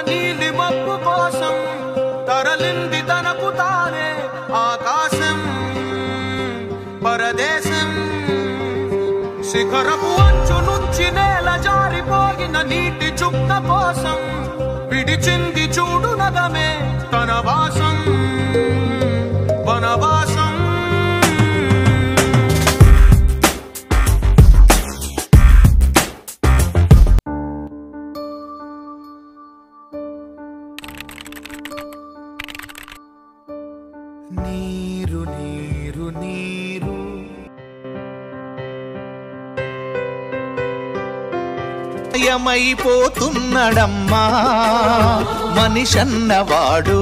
నీలి మబ్బు కోసం తరలింది తనకు తానే ఆకాశం పరదేశం శిఖరపు అంచు నుంచి నేల జారిపోయిన నీటి చుక్క కోసం విడిచింది చూడు నగమే తన వాసం వనవాసం నీరు నీరు నీరు యమైపోతున్నడమ్మా మనిషన్నవాడు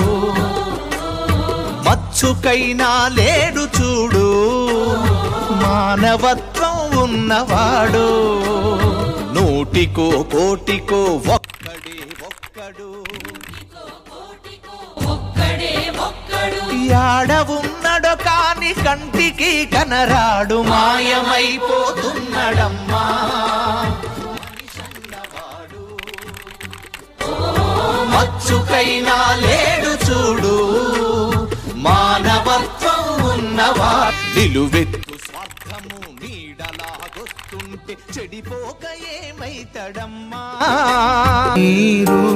మచ్చుకైనా లేడు చూడు మానవత్వం ఉన్నవాడు నూటికో కోటికో ఒక్కడే ఒక్కడు యాడ ఉన్నడో కాని కంటికి కనరాడు మాయమైపోతున్నడమ్మా మచ్చుకైనా లేడు చూడు మానవత్వం ఉన్నవా నిలువెత్తు స్వార్థము నీడలాగొస్తుంటే చెడిపోక ఏమైతడమ్మా నీరు